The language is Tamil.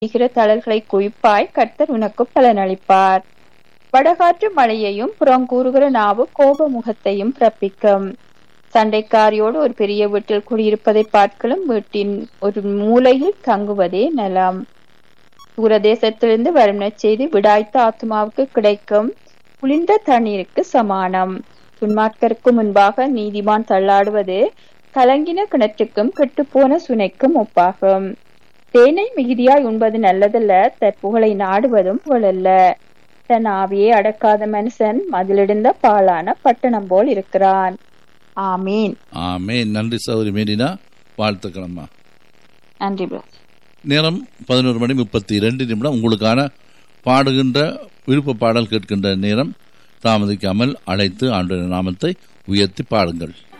செய்கிற தளர்களை குவிப்பாய் கர்த்தர் உனக்கு பலனளிப்பார் வடகாற்று மழையையும் புறங்கூறுகிற நாவு கோப முகத்தையும் பிறப்பிக்கும் சண்டைக்காரியோடு ஒரு பெரிய வீட்டில் குடியிருப்பதை பார்க்கலும் வீட்டின் ஒரு மூலையில் தங்குவதே நலம் தூரதேசத்திலிருந்து வரும் நற்செய்தி விடாய்த்த ஆத்மாவுக்கு கிடைக்கும் குளிர்ந்த தண்ணீருக்கு சமானம் துன்மார்க்கருக்கு முன்பாக நீதிமான் தள்ளாடுவது கலங்கின கிணற்றுக்கும் கெட்டுப்போன சுனைக்கும் ஒப்பாகும் தேனை மிகுதியாய் உண்பது நல்லதல்ல தற்புகழை நாடுவதும் புகழல்ல தன் ஆவியை அடக்காத மனுஷன் மதிலிடுந்த பாலான பட்டணம் போல் இருக்கிறான் ஆமீன் ஆமே நன்றி சௌரி மேரினா வாழ்த்துக்களம்மா நன்றி பிரதர் நேரம் பதினோரு மணி முப்பத்தி இரண்டு நிமிடம் உங்களுக்கான பாடுகின்ற விருப்ப பாடல் கேட்கின்ற நேரம் தாமதிக்காமல் அழைத்து ஆண்டு நாமத்தை உயர்த்தி பாடுங்கள்